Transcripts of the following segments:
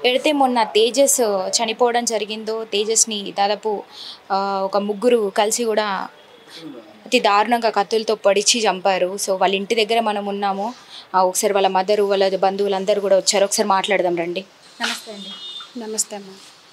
ఎడితే మొన్న తేజస్ చనిపోవడం జరిగిందో తేజస్ని దాదాపు ఆ, ఒక ముగ్గురు కలిసి కూడా అతి దారుణంగా కత్తులతో పొడిచి చంపారు సో వాళ్ళ ఇంటి దగ్గర మనం ఉన్నాము ఆ, ఒకసారి వాళ్ళ మదరు వాళ్ళ బంధువులందరూ కూడా వచ్చారు ఒకసారి మాట్లాడదాం రండి నమస్తే అండి నమస్తే అమ్మ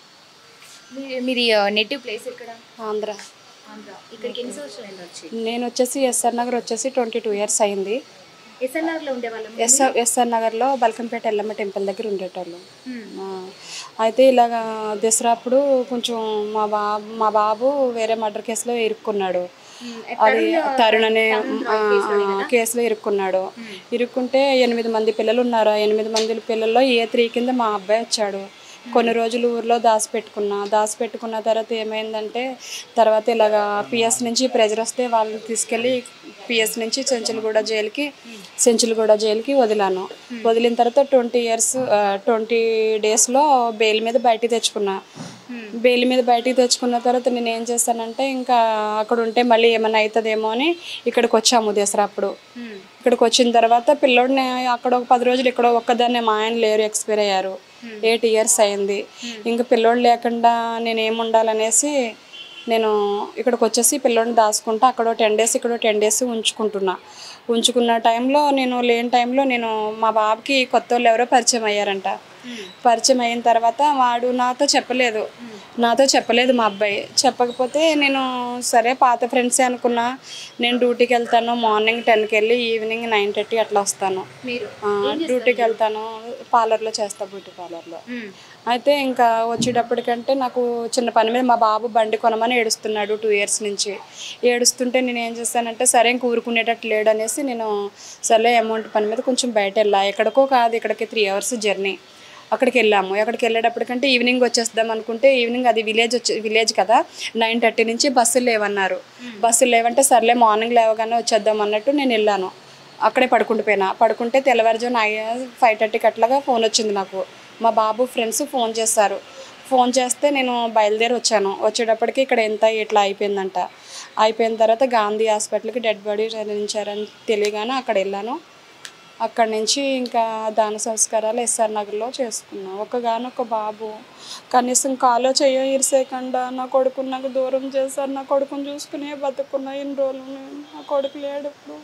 మీ- మీది నెటివ్ ప్లేస్ ఇక్కడ ఆంధ్ర ఆంధ్ర ఇక్కడికి ఎన్ని సంవత్సరాలు అయింది వచ్చి నేను వచ్చేసి ఎస్ఆర్ నగర్ వచ్చేసి ట్వంటీ టూ ఇయర్స్ అయింది ఎస్ఎన్ఆర్లో ఉండేవాళ్ళం ఎస్ఆర్ ఎస్ఆర్ నగర్లో బల్కంపేట ఎల్లమ్మ టెంపుల్ దగ్గర ఉండేటోళ్ళు ఆ, అయితే ఇలాగా దసరా అప్పుడు కొంచెం మా బాబు మా బాబు వేరే మర్డర్ కేసులో ఇరుక్కున్నాడు అది తరుణ్ అనే ఆ, ఆ, కేసులో ఇరుక్కున్నాడు ఇరుక్కుంటే ఎనిమిది మంది పిల్లలు ఉన్నారు ఆ ఎనిమిది మంది పిల్లల్లో ఏ త్రీ కింద మా అబ్బాయి వచ్చాడు కొన్ని రోజులు ఊర్లో దాచిపెట్టుకున్నా దాచిపెట్టుకున్న తర్వాత ఏమైందంటే తర్వాత ఇలాగా పిఎస్ నుంచి ప్రెజర్ వస్తే వాళ్ళని తీసుకెళ్ళి పిఎస్ నుంచి చెంచులగూడ జైలుకి చెంచులగూడ జైలుకి వదిలాను వదిలిన తర్వాత ట్వంటీ ఇయర్స్ ట్వంటీ డేస్లో బెయిల్ మీద బయటికి తెచ్చుకున్నా బెయిల్ మీద బయటికి తెచ్చుకున్న తర్వాత నేను ఏం చేస్తానంటే ఇంకా అక్కడ ఉంటే మళ్ళీ ఏమైనా అవుతుందేమో అని ఇక్కడికి వచ్చాము దసరా అప్పుడు ఇక్కడికి వచ్చిన తర్వాత పిల్లోడిని అక్కడ ఒక పది రోజులు ఇక్కడ ఒక్కదాన్నే మా ఆయన లేరు ఎక్స్పైర్ అయ్యారు ఎయిట్ ఇయర్స్ అయింది ఇంకా పిల్లోడు లేకుండా నేను ఏముండాలనేసి నేను ఇక్కడికి వచ్చేసి పిల్లోడిని దాచుకుంటా అక్కడ టెన్ డేస్ ఇక్కడ టెన్ డేస్ ఉంచుకుంటున్నా ఉంచుకున్న టైంలో నేను లేని టైంలో నేను మా బాబుకి కొత్త వాళ్ళు ఎవరో పరిచయం అయ్యారంట పరిచయం అయిన తర్వాత వాడు నాతో చెప్పలేదు నాతో చెప్పలేదు మా అబ్బాయి చెప్పకపోతే నేను సరే పాత ఫ్రెండ్సే అనుకున్నా నేను డ్యూటీకి వెళ్తాను మార్నింగ్ టెన్కి వెళ్ళి ఈవినింగ్ నైన్ థర్టీ అట్లా వస్తాను మీరు ఆ, డ్యూటీకి వెళ్తాను పార్లర్లో చేస్తా బ్యూటీ పార్లర్లో అయితే ఇంకా వచ్చేటప్పటికంటే నాకు చిన్న పని మీద మా బాబు బండి కొనమని ఏడుస్తున్నాడు టూ ఇయర్స్ నుంచి ఏడుస్తుంటే నేను ఏం చేస్తానంటే సరే ఇంక ఊరుకునేటట్టు లేడు అనేసి నేను సరే అమౌంట్ పని మీద కొంచెం బయట వెళ్ళా ఎక్కడికో కాదు ఇక్కడికి త్రీ అవర్స్ జర్నీ అక్కడికి వెళ్ళాము అక్కడికి వెళ్ళేటప్పటికంటే ఈవినింగ్ వచ్చేద్దాం అనుకుంటే ఈవినింగ్ అది విలేజ్ వచ్చే విలేజ్ కదా నైన్ థర్టీ నుంచి బస్సులు లేవన్నారు బస్సులు లేవంటే సర్లే మార్నింగ్ లేవగానే వచ్చేద్దాం అన్నట్టు నేను వెళ్ళాను అక్కడే పడుకుండిపోయినా పడుకుంటే తెల్లవారుజామున ఫైవ్ థర్టీకి అట్లాగా ఫోన్ వచ్చింది నాకు మా బాబు ఫ్రెండ్స్ ఫోన్ చేశారు ఫోన్ చేస్తే నేను బయలుదేరి వచ్చాను వచ్చేటప్పటికి ఇక్కడ ఎంత ఇట్లా అయిపోయిందంట అయిపోయిన తర్వాత గాంధీ హాస్పిటల్కి డెడ్ బాడీ తరలించారని తెలియగానే అక్కడ వెళ్ళాను అక్కడి నుంచి ఇంకా దాన సంస్కారాలు ఎస్ఆర్ నగర్లో చేసుకున్నాం ఒకగానొక బాబు కనీసం కాలో చెయ్యో ఇరిసేయకుండా నా కొడుకుని నాకు దూరం చేశారు నా కొడుకుని చూసుకునే బతుకున్నా ఇన్ని రోజులు నేను నా కొడుకు లేడు ఇప్పుడు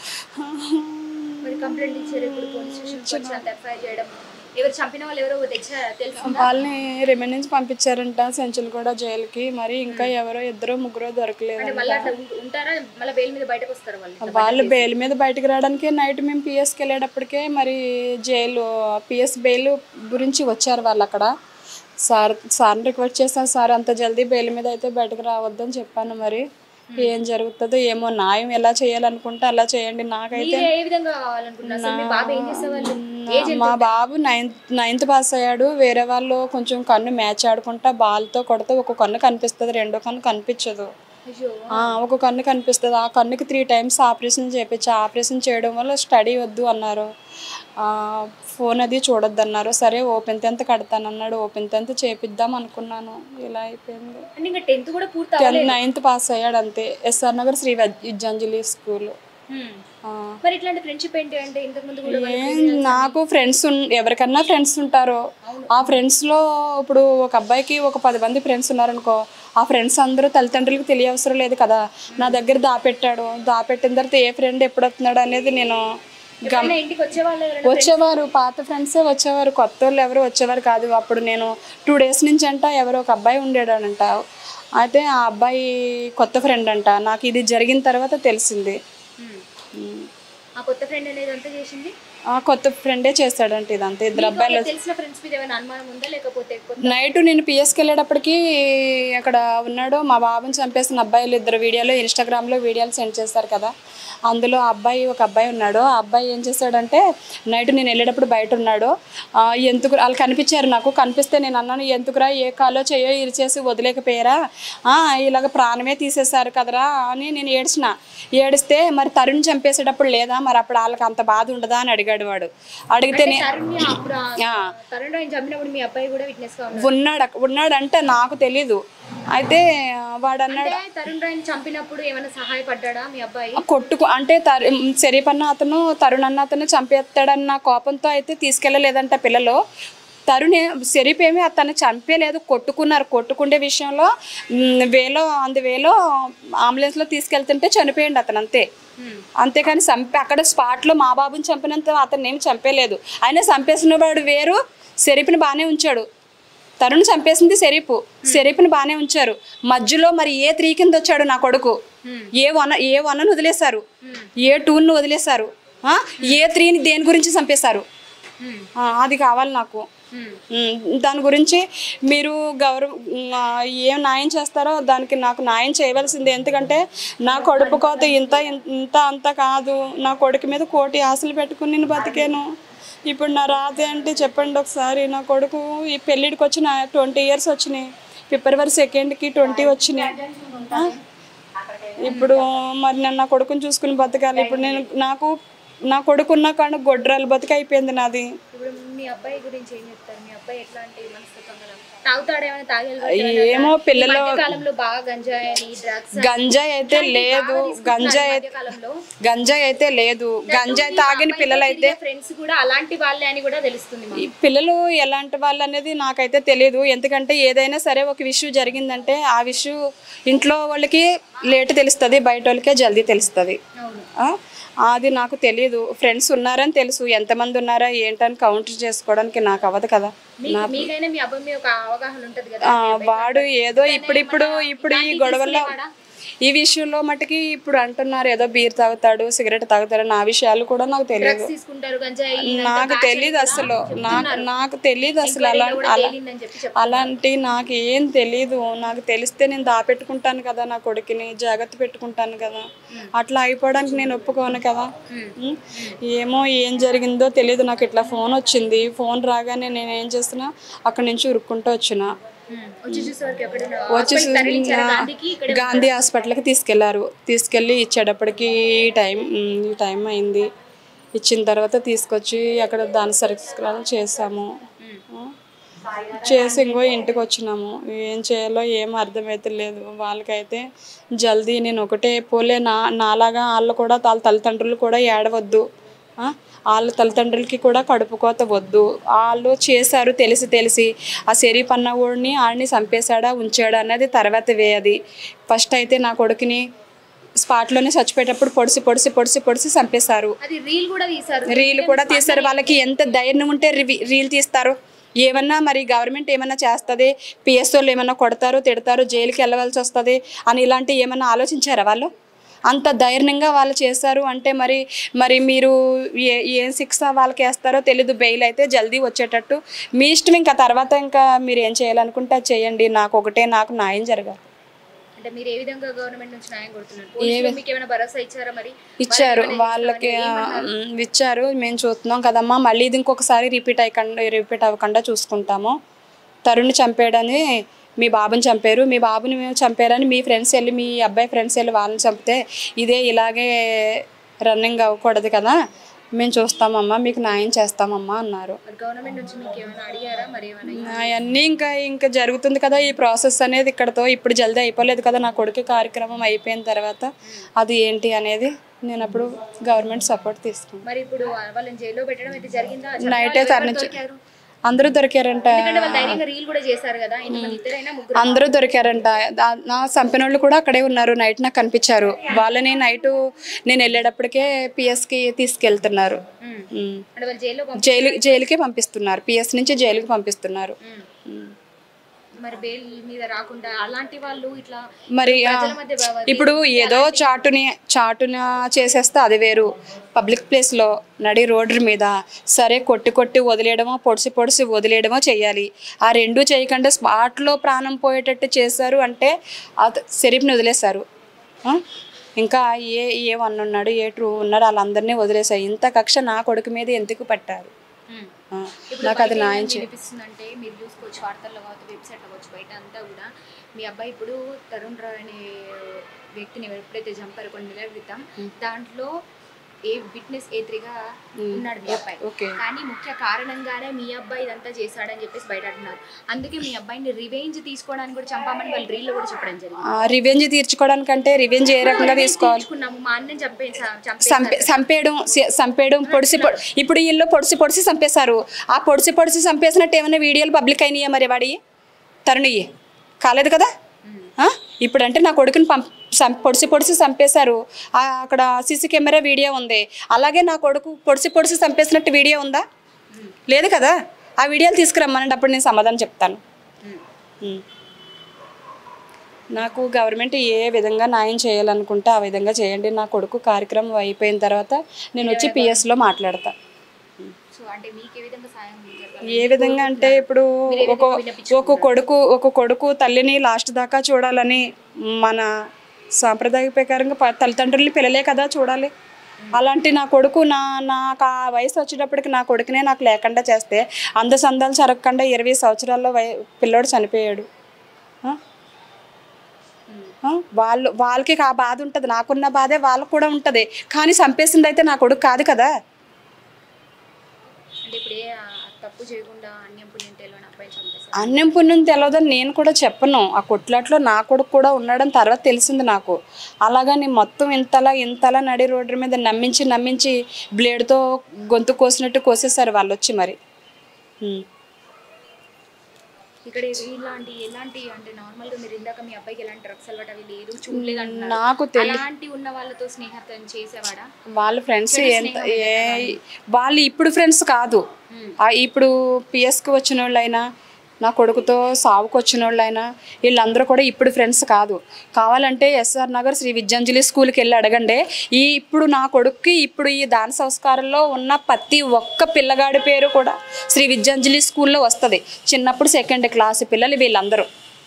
మరి కంప్లైంట్ ఇచ్చారు ఇప్పుడు పోలీస్ స్టేషన్కి వచ్చినంత ఎఫ్ఐఆర్ చేయడం ఎవరు చంపిన వాళ్ళు ఎవరో తెచ్చా తెలుసు వాళ్ళని రిమైండ్ నుంచి పంపించారంట సెంచులు కూడా జైలుకి మరి ఇంకా ఎవరో ఇద్దరు ముగ్గురు దొరకలేదు మళ్ళీ అట్లా ఉం- ఉంటారా మళ్ళీ బెయిల్ మీద బయటకు వస్తారు వాళ్ళు వాళ్ళు బెయిల్ మీద బయటకు రావడానికి నైట్ మేము పిఎస్కి వెళ్ళేటప్పటికే మరి జైలు పిఎస్ బెయిల్ గురించి వచ్చారు వాళ్ళు అక్కడ సార్ సార్ని రిక్వెస్ట్ చేశాను సార్ అంత జల్దీ బెయిల్ మీద అయితే బయటకు రావద్దని చెప్పాను మరి ఏం జరుగుతుందో ఏమో న్యాయం ఎలా చేయాలనుకుంటే అలా చేయండి నాకైతే మీరు ఏ విధంగా కావాలనుకుంటున్నారు అసలు మీ బాబు ఏం చేసేవాళ్ళు నా- మా బాబు నైన్త్ నైన్త్ పాస్ అయ్యాడు వేరే వాళ్ళు కొంచెం కన్ను మ్యాచ్ ఆడుకుంటా బాల్తో కొడితే ఒక కన్ను కనిపిస్తుంది రెండో కన్ను కనిపించదు అయ్యో ఆ, ఒక కన్ను కనిపిస్తుంది ఆ కన్నుకి త్రీ టైమ్స్ ఆపరేషన్ చేయించా ఆపరేషన్ చేయడం వల్ల స్టడీ వద్దు అన్నారు ఆ, ఫోన్ అది చూడొద్దు అన్నారు సరే ఓపెన్ టెన్త్ కడతానన్నాడు ఓపెన్ టెన్త్ చేపిద్దాం అనుకున్నాను ఇలా అయిపోయింది అంటే ఇంకా టెన్త్ కూడా పూర్తి టెన్త్ నైన్త్ పాస్ అయ్యాడు అంతే ఎస్ఆర్ నగర్ శ్రీ విద్యాంజలి స్కూల్ అవ్వలేదు. మరి ఇట్లాంటి ఫ్రెండ్షిప్ ఏంటి అంటే ఇంతకు ముందు కూడా ఏం నాకు ఫ్రెండ్స్ ఎవరికన్నా ఫ్రెండ్స్ ఉంటారు ఆ ఫ్రెండ్స్లో ఇప్పుడు ఒక అబ్బాయికి ఒక పది మంది ఫ్రెండ్స్ ఉన్నారనుకో ఆ ఫ్రెండ్స్ అందరూ తల్లిదండ్రులకు తెలియవసరం లేదు కదా నా దగ్గర దాపెట్టాడు దాపెట్టిన తర్వాత ఏ ఫ్రెండ్ ఎప్పుడు వస్తున్నాడు అనేది నేను గమ ఎవరైనా ఇంటికి వచ్చే వాళ్ళు ఎవరైనా వచ్చేవారు పాత ఫ్రెండ్సే వచ్చేవారు కొత్త వాళ్ళు ఎవరు వచ్చేవారు కాదు అప్పుడు నేను టూ డేస్ నుంచి అంట ఎవరో ఒక అబ్బాయి ఉండేడాడంట అయితే ఆ అబ్బాయి కొత్త ఫ్రెండ్ అంట నాకు ఇది జరిగిన తర్వాత తెలిసింది ఉమ్. ఆ కొత్త ఫ్రెండ్ అనేది అంతా చేసింది ఆ కొత్త ఫ్రెండే చేస్తాడంట ఇదంతా ఇద్దరు అబ్బాయిలు మీకు తెలిసిన ఫ్రెండ్స్ మీద ఏమైనా అనుమానం ఉందా లేకపోతే కొత్త నైట్ నేను పిఎస్కి వెళ్ళేటప్పటికి అక్కడ ఉన్నాడు మా బాబుని చంపేసిన అబ్బాయిలు ఇద్దరు వీడియోలో ఇన్స్టాగ్రామ్లో వీడియోలు సెండ్ చేస్తారు కదా అందులో ఆ అబ్బాయి ఒక అబ్బాయి ఉన్నాడు ఆ అబ్బాయి ఏం చేశాడంటే నైట్ నేను వెళ్ళేటప్పుడు బయట ఉన్నాడు ఆ, ఎందుకు వాళ్ళు కనిపించారు నాకు కనిపిస్తే నేను అన్నాను ఎందుకురా ఏ కాలో చేయో ఇరిచేసి వదిలేకపోయారా ఆ, ఇలాగ ప్రాణమే తీసేశారు కదరా అని నేను ఏడ్చిన ఏడిస్తే మరి తరుణ్ చంపేసేటప్పుడు లేదా మరి అప్పుడు వాళ్ళకి అంత బాధ ఉండదా అని అడిగాడు వాడు అడిగితే నే- తరుణ్ అప్పుడు ఆ. తరుణ్ ఆయన చంపినప్పుడు మీ అబ్బాయి కూడా విట్నెస్ గా ఉన్నాడు ఉన్నాడు అక్క- ఉన్నాడంటే నాకు తెలీదు అయితే వాడు అన్నాడు అంటే తరుణ్ రాయని చంపినప్పుడు ఏమైనా సహాయపడ్డా మీ అబ్బాయి కొట్టుకు అంటే తరు షరీఫ్ అన్న అతను తరుణ్ అన్న అతను చంపేస్తాడన్న కోపంతో అయితే తీసుకెళ్ళలేదంట పిల్లలు తరుణ్ షరీఫ్ ఏమి అతన్ని చంపేలేదు కొట్టుకున్నారు కొట్టుకునే విషయంలో మ్, వేలో అందు వేలో అంబులెన్స్లో తీసుకెళ్తుంటే చనిపోయింది అతను అంతే అంతేకాని చంపి అక్కడ స్పాట్లో మా బాబుని చంపినంత అతన్ని ఏమి చంపేలేదు ఆయన చంపేసిన వాడు వేరు షరీఫ్ని బాగానే ఉంచాడు తరుణ్ చంపేసింది షరీఫ్ షరీఫ్ని బాగానే ఉంచారు మధ్యలో మరి ఏ త్రీ కింద వచ్చాడు నా కొడుకు ఏ వన్ ఏ వన్ వదిలేశారు ఏ టూను వదిలేశారు ఆ? ఏ త్రీని దేని గురించి చంపేశారు ఆ, అది కావాలి నాకు ఉమ్, దాని గురించి మీరు గౌరవ ఉమ్, ఆ, ఏం న్యాయం చేస్తారో దానికి నాకు న్యాయం చేయవలసింది ఎందుకంటే నా కొడుకు కోత ఇంత ఇంత అంత కాదు నా కొడుకు మీద కోటి ఆశలు పెట్టుకుని నేను బతికాను ఇప్పుడు నా రాతే అంటే చెప్పండి ఒకసారి నా కొడుకు ఈ పెళ్ళిడికి వచ్చిన ట్వంటీ ఇయర్స్ వచ్చినాయి ఫిబ్రవరి సెకండ్కి ట్వంటీ వచ్చినాయి ఆ? ఇప్పుడు మరి నేను నా కొడుకుని చూసుకుని బతకాలి ఇప్పుడు నేను నాకు నా కొడుకున్న కాడ గొడ్రాలు బతికి అయిపోయింది నాది ఇప్పుడు మీ అబ్బాయి గురించి ఏం చెప్తారు మీ అబ్బాయి ఎట్లాంటి మనస్తత్వం గల తాగుతాడేమైనా తాగేది ఏమో పిల్లలు కాలంలో బాగా గంజాయి అని డ్రగ్స్ గంజాయి అయితే లేదు గంజాయి అయితే కాలంలో గంజాయి అయితే లేదు గంజాయి తాగిన పిల్లలు అయితే ఫ్రెండ్స్ కూడా అలాంటి వాళ్ళే అని కూడా తెలుస్తుంది మాకు. ఈ పిల్లలు ఎలాంటి వాళ్ళు అనేది నాకైతే తెలియదు ఎందుకంటే ఏదైనా సరే ఒక విషయం జరిగిందంటే ఆ విషయం ఇంట్లో వాళ్ళకి లేట్ తెలుస్తుంది బయట వాళ్ళకే జల్దీ తెలుస్తుంది అవును ఆ? అది నాకు తెలియదు ఫ్రెండ్స్ ఉన్నారని తెలుసు ఎంతమంది ఉన్నారా ఏంటని కౌంటర్ చేసుకోవడానికి నాకు అవ్వదు కదా మీకు మీకైనా మీ అబ్బాయి మీద ఒక అవగాహన ఉంటది కదా ఆ, వాడు ఏదో ఇప్పుడిప్పుడు ఇప్పుడు ఈ గొడవల్లో ఈ విషయంలో మటుకి ఇప్పుడు అంటున్నారు ఏదో బీర్ తాగుతాడు సిగరెట్ తాగుతాడు నా విషయాలు కూడా నాకు తెలియదు తీసుకుంటారు గంజాయి నాకు తెలియదు అసలు నాకు నాకు తెలియదు అసలు అలా అలా తేలిందని చెప్పి చెప్ అలాంటి నాకు ఏం తెలీదు నాకు తెలిస్తే నేను దాపెట్టుకుంటాను కదా నా కొడుకుని జాగ్రత్త పెట్టుకుంటాను కదా అట్లా అయిపోవడానికి నేను ఒప్పుకోను కదా ఉం? ఏమో ఏం జరిగిందో తెలియదు నాకు ఇట్లా ఫోన్ వచ్చింది ఫోన్ రాగానే నేను ఏం చేస్తున్నా అక్కడి నుంచి ఉరుక్కుంటూ వచ్చిన ఉమ్. వచ్చి చూసేవారికి ఎక్కడైనా వచ్చి హాస్పిటల్ తరలించారా గాంధీకి ఇక్కడ గాంధీ హాస్పిటల్కి తీసుకెళ్లారు తీసుకెళ్ళి ఇచ్చేటప్పటికి ఈ టైం ఉమ్, ఈ టైం అయింది ఇచ్చిన తర్వాత తీసుకొచ్చి అక్కడ దాని సరిస్కారం చేసాము చేసి ఇంకో ఇంటికి వచ్చినాము ఏం చేయాలో ఏం అర్థమైతే లేదు వాళ్ళకైతే జల్దీ నేను ఒకటే పోలే నా నాలాగా వాళ్ళు కూడా వాళ్ళ తల్లిదండ్రులు కూడా ఏడవద్దు ఆ? వాళ్ళ తల్లిదండ్రులకి కూడా కడుపు కోత వద్దు వాళ్ళు చేశారు తెలిసి తెలిసి ఆ షరీఫ్ అన్న వాడిని ఆడిని చంపేశాడా ఉంచాడా అన్నది తర్వాత వే అది ఫస్ట్ అయితే నా కొడుకుని స్పాట్లోనే చచ్చిపోయేటప్పుడు పొడిసి పొడిసి పొడిసి పొడిసి చంపేశారు అది రీల్ కూడా తీశారు రీల్ కూడా తీస్తారు వాళ్ళకి ఎంత ధైర్యం ఉంటే రివి- రీల్ తీస్తారు ఏమన్నా మరి గవర్నమెంట్ ఏమన్నా చేస్తుంది పిఎస్ఓలు ఏమన్నా కొడతారు తిడతారు జైలుకి వెళ్ళవలసి వస్తుంది అని ఇలాంటి ఏమన్నా ఆలోచించారా వాళ్ళు అంత ధైర్యంగా వాళ్ళు చేస్తారు అంటే మరి మరి మీరు ఏ ఏం శిక్ష వాళ్ళకి వేస్తారో తెలీదు బెయిల్ అయితే జల్దీ వచ్చేటట్టు మీ ఇష్టం ఇంకా తర్వాత ఇంకా మీరు ఏం చేయాలనుకుంటే అది చేయండి నాకు ఒకటే నాకు న్యాయం జరగాలి అంటే మీరు ఏ విధంగా గవర్నమెంట్ నుంచి న్యాయం కొడుతున్నారు పోలీసులు మీకు ఏమైనా భరోసా ఇచ్చారా మరి ఇచ్చారు వాళ్ళకి ఆ, మ్, ఇచ్చారు మేము చూస్తున్నాం కదమ్మా మళ్ళీ ఇది ఇంకొకసారి రిపీట్ అయ్యకుండా రిపీట్ అవ్వకుండా చూసుకుంటాము తరుణ్ చంపాడని మీ బాబుని చంపారు మీ బాబుని మేము చంపారని మీ ఫ్రెండ్స్ వెళ్ళి మీ అబ్బాయి ఫ్రెండ్స్ వెళ్ళి వాళ్ళని చంపితే ఇదే ఇలాగే రన్నింగ్ అవ్వకూడదు కదా మేము చూస్తామమ్మా మీకు న్యాయం చేస్తామమ్మా అన్నారు మరి గవర్నమెంట్ నుంచి మీకు ఏమైనా అడిగారా మరి ఏమైనా అవన్నీ ఇంకా ఇంకా జరుగుతుంది కదా ఈ ప్రాసెస్ అనేది ఇక్కడతో ఇప్పుడు జల్దీ అయిపోలేదు కదా నా కొడుకు కార్యక్రమం అయిపోయిన తర్వాత అది ఏంటి అనేది నేను అప్పుడు గవర్నమెంట్ సపోర్ట్ తీసుకున్నాను మరి ఇప్పుడు వాళ్ళని జైల్లో పెట్టడం అయితే జరిగిందా నైటే తరలించి అందరూ దొరికారంట ఎందుకంటే వాళ్ళు ధైర్యంగా రీల్ కూడా చేశారు కదా ఇంతమంది ఇద్దరైనా ముగ్గురు అందరూ దొరికారంట దా- నా చంపిన వాళ్ళు కూడా అక్కడే ఉన్నారు నైట్ నాకు కనిపించారు వాళ్ళని నైట్ నేను వెళ్ళేటప్పటికే పిఎస్కి తీసుకెళ్తున్నారు ఉమ్. ఉమ్. అంటే వాళ్ళు జైల్లో పంపి జైలు జైలుకే పంపిస్తున్నారు పిఎస్ నుంచి జైలుకి పంపిస్తున్నారు ఉమ్. ఉమ్. మరి బెయిల్ మీద రాకుండా అలాంటి వాళ్ళు ఇట్లా మరి ఆ, ప్రజల మధ్య బాగా ఇప్పుడు ఏదో చాటుని చాటున చేసేస్తే అది వేరు పబ్లిక్ ప్లేస్లో నడి రోడ్డు మీద సరే కొట్టి కొట్టి వదిలేయడమో పొడిసి పొడిసి వదిలేయడమో చేయాలి ఆ రెండు చేయకుండా స్పాట్లో ప్రాణం పోయేటట్టు చేశారు అంటే అది షరీఫ్ని వదిలేశారు ఆ? ఇంకా ఏ ఏ వన్ ఉన్నాడు ఏ టూ ఉన్నాడు వాళ్ళందరినీ వదిలేశారు ఇంత కక్ష నా కొడుకు మీద ఎందుకు పట్టారు ఉమ్. ఆ, ఇప్పుడు నాకు అది బయట న్యాయం ఏం చే వినిపిస్తుందంటే మీరు చూసుకోవచ్చు వార్తల్లో కావచ్చు వెబ్సైట్లో కావచ్చు బయట అంతా కూడా మీ అబ్బాయి ఇప్పుడు తరుణ్ రావు అనే వ్యక్తిని ఎప్పుడైతే చంపారో కొన్ని నెలల క్రితం దాంట్లో ఏ విట్నెస్ ఏ త్రీగా ఉన్నాడు మీ అబ్బాయి ఓకే కానీ ముఖ్య కారణంగానే మీ అబ్బాయి ఇదంతా చేశాడని చెప్పేసి బయట అంటున్నారు అందుకే మీ అబ్బాయిని రివెంజ్ తీసుకోవడానికి కూడా చంపామని వాళ్ళు రీల్లో కూడా చెప్పడం జరిగింది రివెంజ్ తీర్చుకోవడానికంటే రివెంజ్ ఏ రకంగా తీసుకోవాలి తీసుకున్నాము మా అన్నని చంపే సంపే చంపేయడం సి- చంపేయడం పొడిసి పొడి ఇప్పుడు వీళ్ళు పొడిసి పొడిసి చంపేశారు ఆ పొడిసి పొడిసి చంపేసినట్టు ఏమైనా వీడియోలు పబ్లిక్ అయినాయా మరి వాడి తరుణియ్యి కాలేదు కదా ఆ? ఇప్పుడంటే నా కొడుకుని పంప్ సం- పొడిసి పొడిసి చంపేశారు ఆ, అక్కడ సీసీ కెమెరా వీడియో ఉంది అలాగే నా కొడుకు పొడిసి పొడిసి చంపేసినట్టు వీడియో ఉందా లేదు కదా ఆ వీడియోలు తీసుకురమ్మనండి అప్పుడు నేను సమాధానం చెప్తాను ఉమ్. నాకు గవర్నమెంట్ ఏ విధంగా న్యాయం చేయాలనుకుంటే ఆ విధంగా చేయండి నా కొడుకు కార్యక్రమం అయిపోయిన తర్వాత నేను వచ్చి పిఎస్లో మాట్లాడతా సో అంటే మీకు ఏ విధంగా సాయం జరగాలి? ఏ విధంగా అంటే ఇప్పుడు ఒక ఒక కొడుకు ఒక కొడుకు తల్లిని లాస్ట్ దాకా చూడాలని మన సాంప్రదాయ ప్రకారంగా ప- తల్లిదండ్రులని పిల్లలే కదా చూడాలి అలాంటి నా కొడుకు నా నాకు ఆ వయసు వచ్చేటప్పటికి నా కొడుకునే నాకు లేకుండా చేస్తే అంద సందాలు జరగకుండా ఇరవై సంవత్సరాల్లో వయ పిల్లోడు చనిపోయాడు ఆ? ఆ? వాళ్ళు వాళ్ళకి ఆ బాధ ఉంటుంది నాకున్న బాధే వాళ్ళకు కూడా ఉంటుంది కానీ చంపేసింది అయితే నా కొడుకు కాదు కదా అంటే ఇప్పుడు ఏ ఆ, తప్పు చేయకుండా అన్యం పుణ్యం తెలియని అబ్బాయిని చంపేశారు అన్నం పుణ్యం తెలియదని నేను కూడా చెప్పను ఆ కొట్లాట్లో నా కొడుకు కూడా ఉన్నాడని తర్వాత తెలిసింది నాకు అలాగా నేను మొత్తం ఇంతలా ఇంతలా నడి రోడ్డు మీద నమ్మించి నమ్మించి బ్లేడ్తో గొంతు కోసినట్టు కోసేసారు వాళ్ళు వచ్చి మరి ఉమ్. ఇక్కడ ఇలాంటి ఎలాంటి అంటే నార్మల్ గా మీరు ఇందాక మీ అబ్బాయికి ఎలాంటి డ్రగ్స్ అలవాటు అవి లేదు చూడలేదు అంటున్నారు నాకు తెలి అలాంటి ఉన్న వాళ్ళతో స్నేహతం చేసేవాడా వాళ్ళ ఫ్రెండ్స్ ఎంత ఏ వాళ్ళు ఇప్పుడు ఫ్రెండ్స్ కాదు ఆ ఇప్పుడు పిఎస్కి వచ్చిన వాళ్ళైనా నా కొడుకుతో సావుకు వచ్చిన వాళ్ళైనా వీళ్ళందరూ కూడా ఇప్పుడు ఫ్రెండ్స్ కాదు కావాలంటే ఎస్ఆర్ నగర్ శ్రీ విద్యాంజలి స్కూల్కి వెళ్ళి అడగండి ఈ ఇప్పుడు నా కొడుక్కి ఇప్పుడు ఈ దాన సంస్కారంలో ఉన్న ప్రతి ఒక్క పిల్లగాడి పేరు కూడా శ్రీ విద్యాంజలి స్కూల్లో వస్తుంది చిన్నప్పుడు సెకండ్ క్లాస్ పిల్లలు వీళ్ళందరూ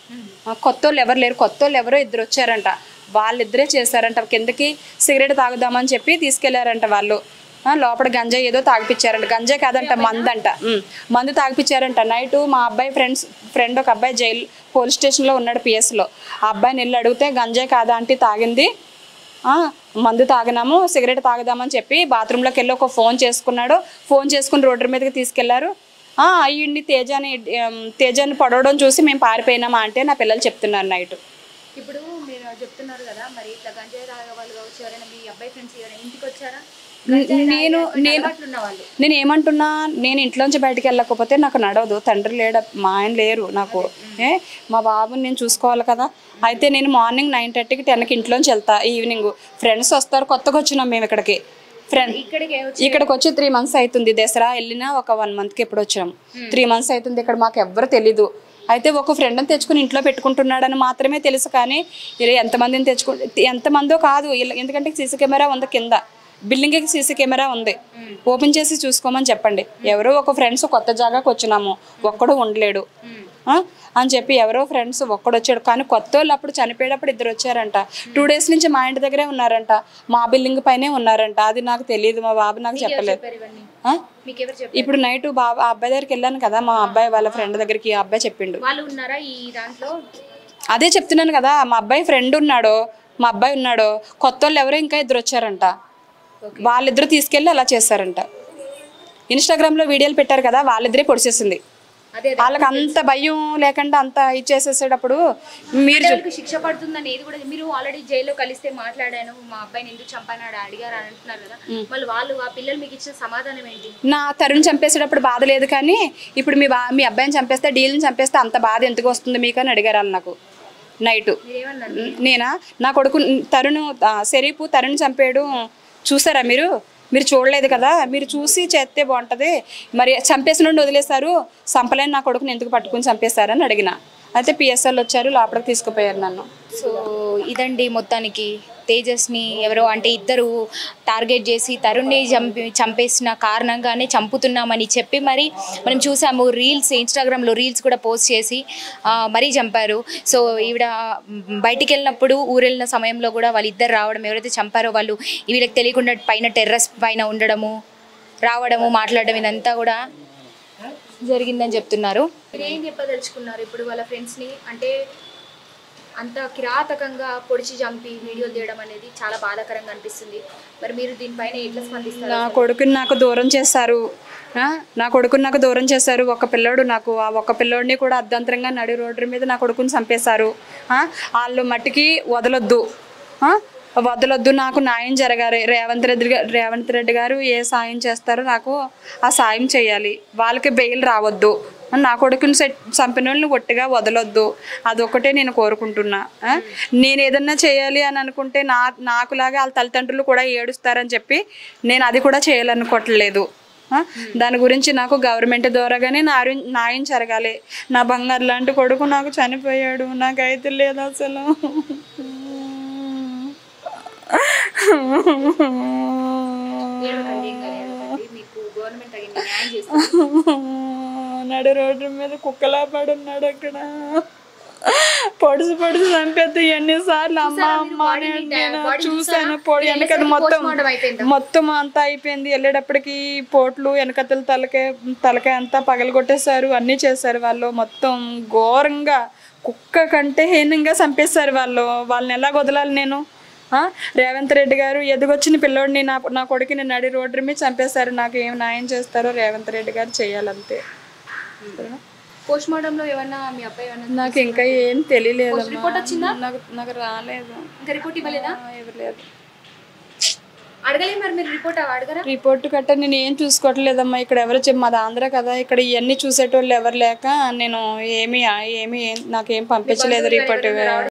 ఆ, కొత్త వాళ్ళు ఎవరు లేరు కొత్త వాళ్ళు ఎవరో ఇద్దరు వచ్చారంట వాళ్ళిద్దరే చేశారంట కిందకి సిగరెట్ తాగుదామని చెప్పి తీసుకెళ్లారంట వాళ్ళు ఆ, లోపల గంజాయి ఏదో తాగిపించారంట గంజాయి కాదంట మందంట ఉమ్, మందు తాగిపించారంట నైట్ మా అబ్బాయి ఫ్రెండ్స్ ఫ్రెండ్ ఒక అబ్బాయి జైలు పోలీస్ స్టేషన్లో ఉన్నాడు పిఎస్లో ఆ అబ్బాయిని వెళ్ళి అడిగితే గంజాయి కాదా అంటే తాగింది ఆ, మందు తాగినాము సిగరెట్ తాగుదామని చెప్పి బాత్రూంలోకి వెళ్ళి ఒక ఫోన్ చేసుకున్నాడు ఫోన్ చేసుకుని రోడ్డు మీదకి తీసుకెళ్లారు ఆ, అయ్యిండి తేజాని ఏం, తేజాని పడవడం చూసి మేము పారిపోయినామా అంటే నా పిల్లలు చెప్తున్నారు నైట్ ఇప్పుడు మీరు చెప్తున్నారు కదా మరి ఇట్లా గంజాయి తాగే వాళ్ళు కావచ్చు ఎవరైనా మీ అబ్బాయి ఫ్రెండ్స్ ఎవరైనా ఇంటికి వచ్చారా నేను నేను అలవాట్లు ఉన్న వాళ్ళు నేను ఏమంటున్నా నేను ఇంట్లోంచి బయటికి వెళ్ళకపోతే నాకు నడవదు తండ్రి లేడ మా ఆయన లేరు నాకు ఏ మా బాబుని నేను చూసుకోవాలి కదా అయితే నేను మార్నింగ్ నైన్ థర్టీకి టెన్కి ఇంట్లోంచి వెళ్తా ఈవినింగ్ ఫ్రెండ్స్ వస్తారు కొత్తగా వచ్చినాం మేము ఇక్కడికి ఫ్రెండ్ ఇక్కడికి వచ్చి ఇక్కడికి వచ్చి త్రీ మంత్స్ అవుతుంది దసరా వెళ్ళినా ఒక వన్ మంత్కి ఎప్పుడు వచ్చాం త్రీ మంత్స్ అవుతుంది ఇక్కడ మాకు ఎవ్వరు తెలీదు అయితే ఒక ఫ్రెండ్ని తెచ్చుకుని ఇంట్లో పెట్టుకుంటున్నాడని మాత్రమే తెలుసు కానీ ఇలా ఎంతమందిని తెచ్చుకు ఎంతమందో కాదు ఇలా- ఎందుకంటే సీసీ కెమెరా ఉంది కింద బిల్డింగ్కి సీసీ కెమెరా ఉంది ఓపెన్ చేసి చూసుకోమని చెప్పండి ఎవరో ఒక ఫ్రెండ్స్ కొత్త జాగాకి వచ్చినాము ఒక్కడు ఉండలేడు ఆ? అని చెప్పి ఎవరో ఫ్రెండ్స్ ఒక్కడు వచ్చాడు కానీ కొత్త వాళ్ళు అప్పుడు చనిపోయేటప్పుడు ఇద్దరు వచ్చారంట టూ డేస్ నుంచి మా ఇంటి దగ్గరే ఉన్నారంట మా బిల్డింగ్ పైనే ఉన్నారంట అది నాకు తెలియదు మా బాబు నాకు చెప్పలేదు చెప్పారు ఇవన్నీ ఆ? మీకు ఎవరు చెప్పారు ఇప్పుడు నైట్ బాబా ఆ అబ్బాయి దగ్గరికి వెళ్ళాను కదా మా అబ్బాయి వాళ్ళ ఫ్రెండ్ దగ్గరికి ఆ అబ్బాయి చెప్పిండు వాళ్ళు ఉన్నారా ఈ దాంట్లో అదే చెప్తున్నాను కదా మా అబ్బాయి ఫ్రెండ్ ఉన్నాడు మా అబ్బాయి ఉన్నాడు కొత్త వాళ్ళు ఎవరో ఇంకా ఇద్దరు వచ్చారంట వాళ్ళిద్దరు తీసుకెళ్ళి అలా చేశారంట ఇన్స్టాగ్రామ్లో వీడియోలు పెట్టారు కదా వాళ్ళిద్దరే పొడిచేసింది అదే వాళ్ళకి అంత భయం లేకుండా అంత ఇచ్చేసేసేటప్పుడు మీరు చెప్- వాళ్ళకి శిక్ష పడుతుందని ఏది కూడా మీరు ఆల్రెడీ జైల్లో కలిస్తే మాట్లాడాను మా అబ్బాయిని ఎందుకు చంపానాడు అడిగారు అని అంటున్నారు కదా మళ్ళీ వాళ్ళు ఆ పిల్లలు మీకు ఇచ్చిన సమాధానం ఏంటి నా తరుణ్ చంపేసేటప్పుడు బాధ లేదు కానీ ఇప్పుడు మీ బా మీ అబ్బాయిని చంపేస్తే డీల్ని చంపేస్తే అంత బాధ ఎందుకు వస్తుంది మీకు అని అడిగారు వాళ్ళు నాకు నైటు మీరేమన్నారు నేనా నా కొడుకు తరుణ్ ఆ, షరీఫ్ తరుణ్ చంపాడు చూసారా మీరు మీరు చూడలేదు కదా మీరు చూసి చేస్తే బాగుంటుంది మరి చంపేసిన నుండి వదిలేశారు చంపలేని నా కొడుకుని ఎందుకు పట్టుకుని చంపేశారని అడిగిన అయితే పిఎస్ఎల్ వచ్చారు లోపలికి తీసుకుపోయారు నన్ను సో ఇదండి మొత్తానికి తేజస్ని ఎవరో అంటే ఇద్దరు టార్గెట్ చేసి తరుణ్ని చంపి చంపేసిన కారణంగానే చంపుతున్నామని చెప్పి మరి మనం చూసాము రీల్స్ ఇన్స్టాగ్రామ్లో రీల్స్ కూడా పోస్ట్ చేసి ఆ, మరీ చంపారు సో ఈవిడ మ్, బయటికి వెళ్ళినప్పుడు ఊరు వెళ్ళిన సమయంలో కూడా వాళ్ళిద్దరు రావడం ఎవరైతే చంపారో వాళ్ళు వీళ్ళకి తెలియకుండా పైన టెర్రస్ పైన ఉండడము రావడము మాట్లాడడం ఇదంతా కూడా జరిగిందని చెప్తున్నారు మీరు ఏం చెప్పదలుచుకున్నారు ఇప్పుడు వాళ్ళ ఫ్రెండ్స్ని అంటే అంత కిరాతకంగా పొడిచి చంపి వీడియోలు తీయడం అనేది చాలా బాధాకరంగా అనిపిస్తుంది మరి మీరు దీనిపైన ఎట్లా స్పందిస్తారు నా కొడుకుని నాకు దూరం చేస్తారు ఆ? నా కొడుకుని నాకు దూరం చేశారు ఒక పిల్లోడు నాకు ఆ ఒక్క పిల్లోడిని కూడా అర్ధంతరంగా నడి రోడ్డు మీద నా కొడుకుని చంపేశారు ఆ? వాళ్ళు మట్టికి వదలొద్దు ఆ? వదలొద్దు నాకు న్యాయం జరగాలి రేవంత్ రెడ్డి గారు రేవంత్ రెడ్డి గారు ఏ సాయం చేస్తారో నాకు ఆ సాయం చేయాలి వాళ్ళకి బెయిల్ రావద్దు నా కొడుకుని సెట్ చంపిన వాళ్ళని ఒట్టిగా వదలొద్దు అదొకటే నేను కోరుకుంటున్నా ఆ? నేను ఏదన్నా చేయాలి అని అనుకుంటే నా నాకులాగా వాళ్ళ తల్లిదండ్రులు కూడా ఏడుస్తారని చెప్పి నేను అది కూడా చేయాలనుకోవట్లేదు ఆ? దాని గురించి నాకు గవర్నమెంట్ ద్వారాగానే నారు న్యాయం జరగాలి నా బంగారు లాంటి కొడుకు నాకు చనిపోయాడు నాకైతే లేదు అసలు ఏడవకండి, ఇంకా ఏడవకండి. మీకు గవర్నమెంట్ తగిన న్యాయం చేస్తుంది నడు రోడ్డు మీద కుక్కలా పడున్నాడు అక్కడ పొడుసు పొడుసు చంపేద్దు ఎన్నిసార్లు అమ్మ అమ్మ అని నేను చూశాను పొడి వెనకది మొత్తం పోస్ట్మార్టం అయిపోయిందా? మొత్తం అంతా అయిపోయింది వెళ్ళేటప్పటికి పోట్లు వెనకతల తలకే తలకాయ అంతా పగలగొట్టేశారు అన్నీ చేశారు వాళ్ళు మొత్తం ఘోరంగా కుక్క కంటే హీనంగా చంపేశారు వాళ్ళు వాళ్ళని ఎలా వదలాలి నేను ఆ? రేవంత్ రెడ్డి గారు ఎదుగొచ్చిన పిల్లోడిని నా నా కొడుకుని నడి రోడ్డు మీద చంపేశారు నాకు ఏం న్యాయం చేస్తారో రేవంత్ రెడ్డి గారు చేయాలంతే పోస్ట్ మార్టం లో ఏమన్నా మీ అబ్బాయి ఏమన్నా నాకు ఇంకా ఏం తెలియలేదు రిపోర్ట్ వచ్చిందా నాకు నాకు రాలేదు ఇంకా రిపోర్ట్ ఇవ్వలేదా ఆ, ఇవ్వలేదు అడగలేదు మరి మీరు రిపోర్ట్ అడగరా రిపోర్ట్ గట్ట నేను ఏం చూసుకోవట్లేదమ్మా ఇక్కడ ఎవరు చెప్ మాది ఆంధ్ర కదా ఇక్కడ ఇవన్నీ చూసేటోళ్ళు ఎవరు లేక నేను ఏమి ఏమి నాకేం పంపించలేదు రిపోర్ట్